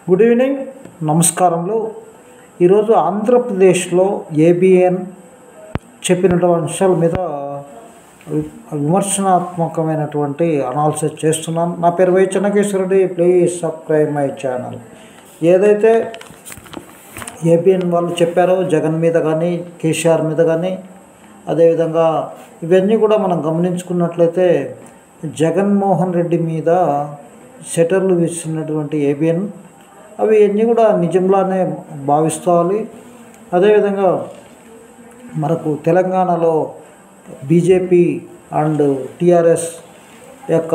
good evening నమస్కారములు ఈరోజు ఆంధ్రప్రదేశ్లో ఏబిఎన్ చెప్పినటువంటి అంశాల మీద వి- విమర్శనాత్మకమైనటువంటి అనాలిసిస్ చేస్తున్నాను నా పేరు Y Chennakeshwara Reddy please subscribe my channel ఏదైతే ఏబిఎన్ వాళ్ళు చెప్పారో జగన్ మీద కానీ కేసీఆర్ మీద కానీ అదేవిధంగా ఇవన్నీ కూడా మనం గమనించుకున్నట్లయితే జగన్మోహన్ రెడ్డి మీద షటర్లు వేసినటువంటి ఏబిఎన్ అవి అన్నీ కూడా నిజంలానే భావిస్తవాలి అదేవిధంగా మనకు తెలంగాణలో బీజేపీ అండ్ టీఆర్ఎస్ యొక్క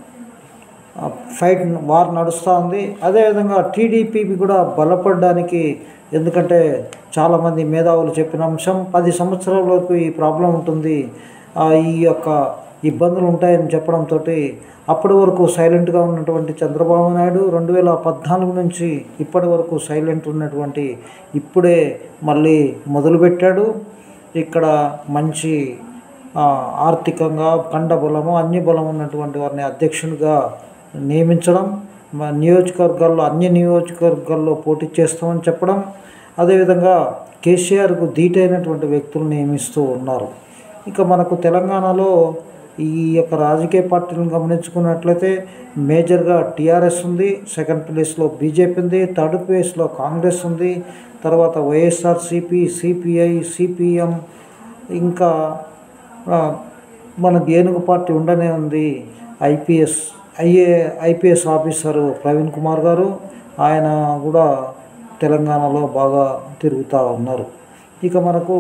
ఆ, ఫైట్ వార్ నడుస్తూ ఉంది అదేవిధంగా టీడీపీ కూడా బలపడడానికి ఎందుకంటే చాలామంది మేధావులు చెప్పిన అంశం పది సంవత్సరాల వరకు ఈ ప్రాబ్లం ఉంటుంది ఆ, ఈ యొక్క ఇబ్బందులు ఉంటాయని చెప్పడంతో అప్పటి వరకు సైలెంట్గా ఉన్నటువంటి చంద్రబాబు నాయుడు రెండు వేల పద్నాలుగు నుంచి ఇప్పటి వరకు సైలెంట్ ఉన్నటువంటి ఇప్పుడే మళ్ళీ మొదలుపెట్టాడు ఇక్కడ మంచి ఆ, ఆర్థికంగా కండ బలము అన్ని బలం ఉన్నటువంటి వారిని అధ్యక్షునిగా నియమించడం మా నియోజకవర్గాల్లో అన్ని నియోజకవర్గాల్లో పోటీ చేస్తామని చెప్పడం అదేవిధంగా కేసీఆర్కు ధీటైనటువంటి వ్యక్తులు నియమిస్తూ ఉన్నారు ఇక మనకు తెలంగాణలో ఈ యొక్క రాజకీయ పార్టీలను గమనించుకున్నట్లయితే మేజర్గా టీఆర్ఎస్ ఉంది సెకండ్ ప్లేస్లో బీజేపీ ఉంది థర్డ్ ప్లేస్లో కాంగ్రెస్ ఉంది తర్వాత వైఎస్ఆర్సిపి సిపిఐ సిపిఎం ఇంకా ఆ, మనకి ఏనుగు పార్టీ ఉండనే ఉంది IPS IA IPS officer Praveen Kumar గారు ఆయన కూడా తెలంగాణలో బాగా తిరుగుతూ ఉన్నారు ఇక మనకు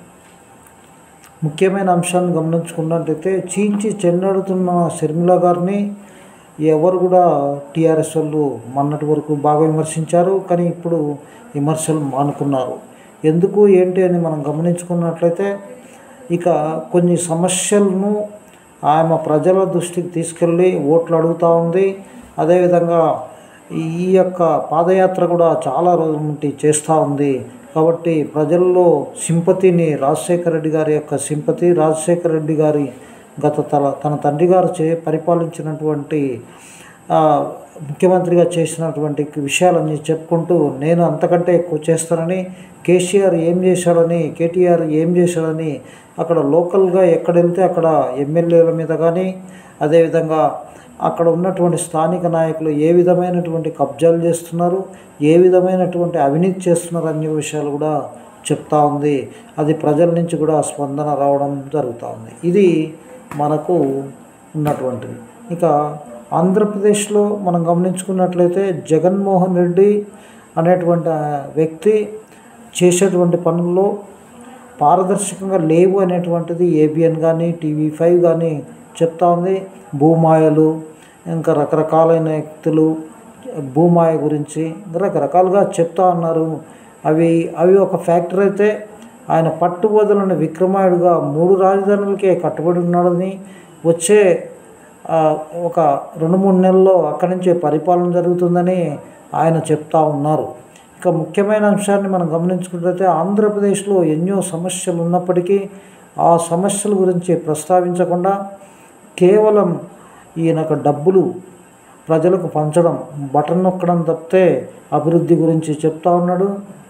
ముఖ్యమైన అంశాన్ని గమనించుకున్నట్టయితే చీల్చి చెన్నడుతున్న షర్మిల గారిని ఎవరు కూడా టీఆర్ఎస్ వాళ్ళు మొన్నటి వరకు బాగా విమర్శించారు కానీ ఇప్పుడు విమర్శలు మానుకున్నారు ఎందుకు ఏంటి అని మనం గమనించుకున్నట్లయితే ఇక కొన్ని సమస్యలను ఆమె ప్రజల దృష్టికి తీసుకెళ్ళి ఓట్లు అడుగుతూ ఉంది అదేవిధంగా ఈ యొక్క పాదయాత్ర కూడా చాలా రోజుల నుండి చేస్తూ ఉంది కాబట్టి ప్రజల్లో సింపతిని రాజశేఖర రెడ్డి గారి యొక్క సింపతి రాజశేఖర రెడ్డి గారి గత తల తన తండ్రి గారు చే పరిపాలించినటువంటి ఆ, ముఖ్యమంత్రిగా చేసినటువంటి విషయాలన్నీ చెప్పుకుంటూ నేను అంతకంటే ఎక్కువ చేస్తానని కేసీఆర్ ఏం చేశాడని కేటీఆర్ ఏం చేశాడని అక్కడ లోకల్గా ఎక్కడ వెళ్తే అక్కడ ఎమ్మెల్యేల మీద కానీ అదేవిధంగా అక్కడ ఉన్నటువంటి స్థానిక నాయకులు ఏ విధమైనటువంటి కబ్జాలు చేస్తున్నారు ఏ విధమైనటువంటి అవినీతి చేస్తున్నారు అనే విషయాలు కూడా చెప్తా ఉంది అది ప్రజల నుంచి కూడా స్పందన రావడం జరుగుతూ ఉంది ఇది మనకు ఉన్నటువంటిది ఇక ఆంధ్రప్రదేశ్లో మనం గమనించుకున్నట్లయితే జగన్మోహన్ రెడ్డి అనేటువంటి ఆ వ్యక్తి చేసేటువంటి పనుల్లో పారదర్శకంగా లేవు అనేటువంటిది ఏబిఎన్ కానీ టీవీ ఫైవ్ కానీ చెప్తా ఉంది భూమాయలు ఇంకా రకరకాలైన వ్యక్తులు భూమాయ గురించి రకరకాలుగా చెప్తా ఉన్నారు అవి అవి ఒక ఫ్యాక్టర్ అయితే ఆయన పట్టుబదులని విక్రమాయుడుగా మూడు రాజధానులకే కట్టుబడి ఉన్నాడని వచ్చే ఆ, ఒక రెండు మూడు నెలల్లో అక్కడి నుంచే పరిపాలన జరుగుతుందని ఆయన చెప్తా ఉన్నారు ఇక ముఖ్యమైన అంశాన్ని మనం గమనించుకున్నట్లయితే ఆంధ్రప్రదేశ్లో ఎన్నో సమస్యలు ఉన్నప్పటికీ ఆ సమస్యల గురించి ప్రస్తావించకుండా కేవలం ఈయనకు డబ్బులు ప్రజలకు పంచడం బటన్ నొక్కడం తప్పితే అభివృద్ధి గురించి చెప్తా ఉన్నాడు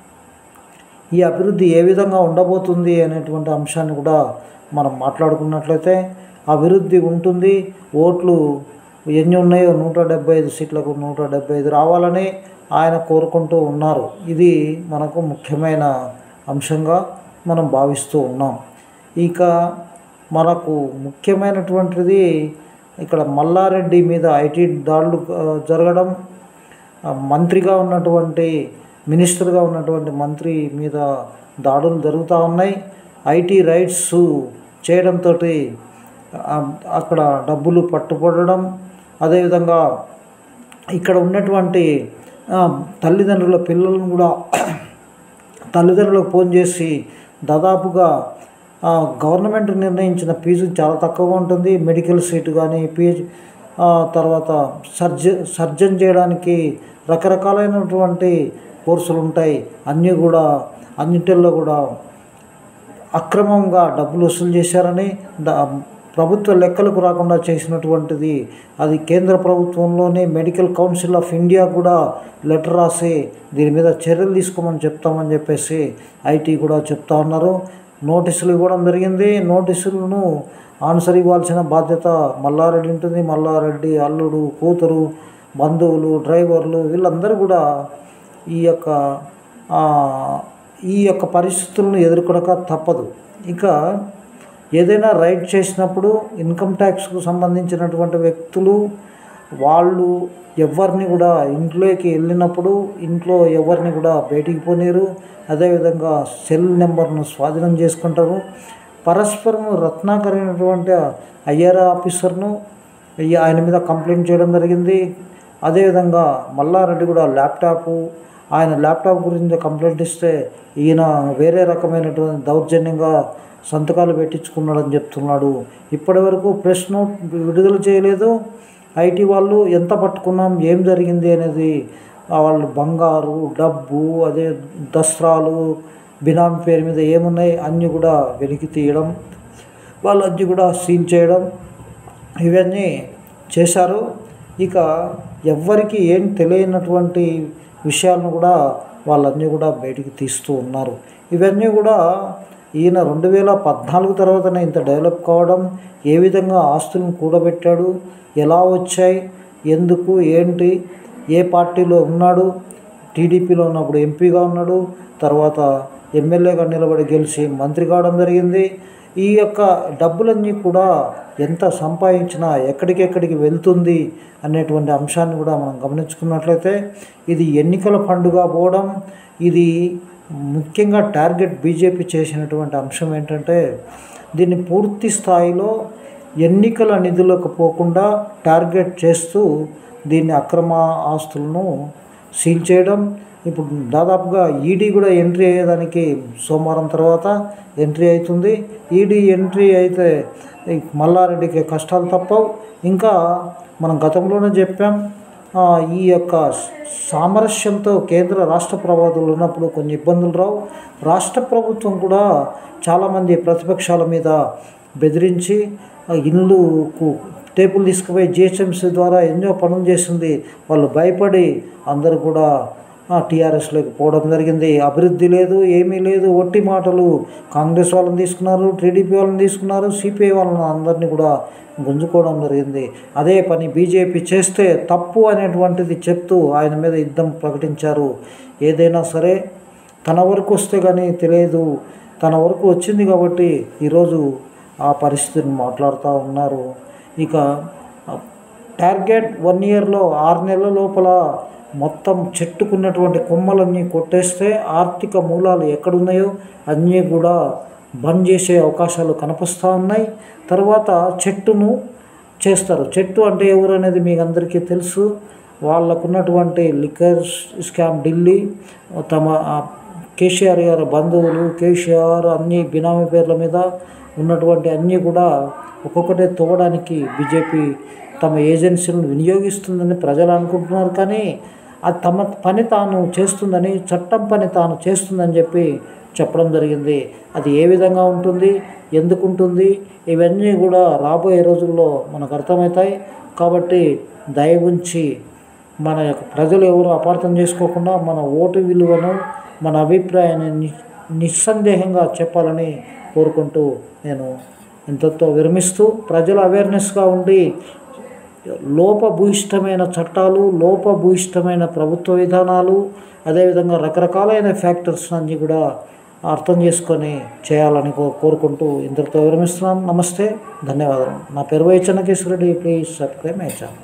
ఈ అభివృద్ధి ఏ విధంగా ఉండబోతుంది అనేటువంటి అంశాన్ని కూడా మనం మాట్లాడుకున్నట్లయితే అభివృద్ధి ఉంటుంది ఓట్లు ఎన్ని ఉన్నాయో నూట డెబ్బై ఐదు సీట్లకు నూట డెబ్బై ఐదు రావాలని ఆయన కోరుకుంటూ ఉన్నారు ఇది మనకు ముఖ్యమైన అంశంగా మనం భావిస్తూ ఉన్నాం ఇక మనకు ముఖ్యమైనటువంటిది ఇక్కడ మల్లారెడ్డి మీద ఐటీ దాడులు ఆ, జరగడం ఆ, మంత్రిగా ఉన్నటువంటి మినిస్టర్గా ఉన్నటువంటి మంత్రి మీద దాడులు జరుగుతూ ఉన్నాయి ఐటీ రైట్స్ చేయడంతో అక్కడ డబ్బులు పట్టుబడడం అదేవిధంగా ఇక్కడ ఉన్నటువంటి ఆ, తల్లిదండ్రుల పిల్లలను కూడా తల్లిదండ్రులకు ఫోన్ చేసి దాదాపుగా ఆ, గవర్నమెంట్ నిర్ణయించిన ఫీజు చాలా తక్కువగా ఉంటుంది మెడికల్ సీటు కానీ పీజీ తర్వాత సర్జ సర్జన్ చేయడానికి రకరకాలైనటువంటి కోర్సులు ఉంటాయి అన్నీ కూడా అన్నిటిల్లో కూడా అక్రమంగా డబ్బులు వసూలు చేశారని ద ప్రభుత్వ లెక్కలకు రాకుండా చేసినటువంటిది అది కేంద్ర ప్రభుత్వంలోనే మెడికల్ కౌన్సిల్ ఆఫ్ ఇండియా కూడా లెటర్ రాసి దీని మీద చర్యలు తీసుకోమని చెప్తామని చెప్పేసి ఐటీ కూడా చెప్తా ఉన్నారు నోటీసులు ఇవ్వడం జరిగింది నోటీసులను ఆన్సర్ ఇవ్వాల్సిన బాధ్యత మల్లారెడ్డి ఉంటుంది మల్లారెడ్డి అల్లుడు కూతురు బంధువులు డ్రైవర్లు వీళ్ళందరూ కూడా ఈ యొక్క ఆ, ఈ యొక్క పరిస్థితులను ఎదుర్కొనక తప్పదు ఇక ఏదైనా రైడ్ చేసినప్పుడు ఇన్కమ్ ట్యాక్స్కు సంబంధించినటువంటి వ్యక్తులు వాళ్ళు ఎవరిని కూడా ఇంట్లోకి వెళ్ళినప్పుడు ఇంట్లో ఎవరిని కూడా బయటికి పోనీరు అదేవిధంగా సెల్ నెంబర్ను స్వాధీనం చేసుకుంటారు పరస్పరం రత్నాకర్ అయినటువంటి ఐఆర్ ఆఫీసర్ను ఈ- ఆయన మీద కంప్లైంట్ చేయడం జరిగింది అదేవిధంగా మల్లారెడ్డి కూడా ల్యాప్టాపు ఆయన ల్యాప్టాప్ గురించి కంప్లైంట్ ఇస్తే ఈయన వేరే రకమైనటువంటి దౌర్జన్యంగా సంతకాలు పెట్టించుకున్నాడని చెప్తున్నాడు ఇప్పటివరకు ప్రెస్ నోట్ విడుదల చేయలేదు ఐటీ వాళ్ళు ఎంత పట్టుకున్నాం ఏం జరిగింది అనేది ఆ వాళ్ళు బంగారు డబ్బు అదే దస్త్రాలు బినామీ పేరు మీద ఏమున్నాయి అన్నీ కూడా వెలికి తీయడం వాళ్ళన్నీ కూడా సీల్ చేయడం ఇవన్నీ చేశారు ఇక ఎవ్వరికి ఏం తెలియనటువంటి విషయాలను కూడా వాళ్ళన్నీ కూడా బయటికి తీస్తూ ఉన్నారు ఇవన్నీ కూడా ఈయన రెండు వేల పద్నాలుగు తర్వాతనే ఇంత డెవలప్ కావడం ఏ విధంగా ఆస్తులను కూడబెట్టాడు ఎలా వచ్చాయి ఎందుకు ఏంటి ఏ పార్టీలో ఉన్నాడు టీడీపీలో ఉన్నప్పుడు ఎంపీగా ఉన్నాడు తర్వాత ఎమ్మెల్యేగా నిలబడి గెలిచి మంత్రి కావడం జరిగింది ఈ యొక్క డబ్బులన్నీ కూడా ఎంత సంపాదించినా ఎక్కడికెక్కడికి వెళ్తుంది అనేటువంటి అంశాన్ని కూడా మనం గమనించుకున్నట్లయితే ఇది ఎన్నికల ఫండ్గా పోవడం ఇది ముఖ్యంగా టార్గెట్ బీజేపీ చేసినటువంటి అంశం ఏంటంటే దీన్ని పూర్తి స్థాయిలో ఎన్నికల నిధులకు పోకుండా టార్గెట్ చేస్తూ దీన్ని అక్రమ ఆస్తులను సీల్ చేయడం ఇప్పుడు దాదాపుగా ఈడీ కూడా ఎంట్రీ అయ్యేదానికి సోమవారం తర్వాత ఎంట్రీ అవుతుంది ఈడీ ఎంట్రీ అయితే ఈ మల్లారెడ్డికి కష్టాలు తప్పవు ఇంకా మనం గతంలోనే చెప్పాం ఆ, ఈ యొక్క సామరస్యంతో కేంద్ర రాష్ట్ర ప్రభుత్వాలు ఉన్నప్పుడు కొన్ని ఇబ్బందులు రావు రాష్ట్ర ప్రభుత్వం కూడా చాలామంది ప్రతిపక్షాల మీద బెదిరించి ఆ, ఇల్లుకు టేపులు తీసుకుపోయి జిహెచ్ఎంసీ ద్వారా ఎన్నో పనులు చేసింది వాళ్ళు భయపడి అందరూ కూడా టీఆర్ఎస్లోకి పోవడం జరిగింది అభివృద్ధి లేదు ఏమీ లేదు ఒట్టి మాటలు కాంగ్రెస్ వాళ్ళని తీసుకున్నారు టీడీపీ వాళ్ళని తీసుకున్నారు సిపిఐ వాళ్ళని అందరినీ కూడా గుంజుకోవడం జరిగింది అదే పని బీజేపీ చేస్తే తప్పు అనేటువంటిది చెప్తూ ఆయన మీద యుద్ధం ప్రకటించారు ఏదైనా సరే తన వరకు వస్తే కానీ తెలియదు తన వరకు వచ్చింది కాబట్టి ఈరోజు ఆ పరిస్థితిని మాట్లాడుతూ ఉన్నారు ఇక టార్గెట్ వన్ ఇయర్లో ఆరు నెలల లోపల మొత్తం చెట్టుకున్నటువంటి కొమ్మలన్నీ కొట్టేస్తే ఆర్థిక మూలాలు ఎక్కడున్నాయో అన్నీ కూడా బంద్ చేసే అవకాశాలు కనిపిస్తూ ఉన్నాయి తర్వాత చెట్టును చేస్తారు చెట్టు అంటే ఎవరు అనేది మీకు అందరికీ తెలుసు వాళ్ళకున్నటువంటి లిక్కర్ స్కామ్ ఢిల్లీ తమ ఆ, కేసీఆర్ గారి బంధువులు కేసీఆర్ అన్ని బినామీ పేర్ల మీద ఉన్నటువంటి అన్నీ కూడా ఒక్కొక్కటే తవ్వడానికి బీజేపీ తమ ఏజెన్సీలను వినియోగిస్తుందని ప్రజలు అనుకుంటున్నారు కానీ అది తమ పని తాను చేస్తుందని చట్టం పని తాను చేస్తుందని చెప్పి చెప్పడం జరిగింది అది ఏ విధంగా ఉంటుంది ఎందుకు ఉంటుంది ఇవన్నీ కూడా రాబోయే రోజుల్లో మనకు అర్థమవుతాయి కాబట్టి దయ ఉంచి మన యొక్క ప్రజలు ఎవరు అపార్థం చేసుకోకుండా మన ఓటు విలువను మన అభిప్రాయాన్ని ని నిస్సందేహంగా చెప్పాలని కోరుకుంటూ నేను ఇంతతో విరమిస్తూ ప్రజలు అవేర్నెస్గా ఉండి లోపభూయిష్టమైన చట్టాలు లోపభూయిష్టమైన ప్రభుత్వ విధానాలు అదేవిధంగా రకరకాలైన ఫ్యాక్టర్స్ అన్నీ కూడా అర్థం చేసుకొని చేయాలని కో కోరుకుంటూ ఇంతటితో విరమిస్తున్నాను నమస్తే ధన్యవాదాలు నా పేరు Y Chennakeshwara Reddy please subscribe my channel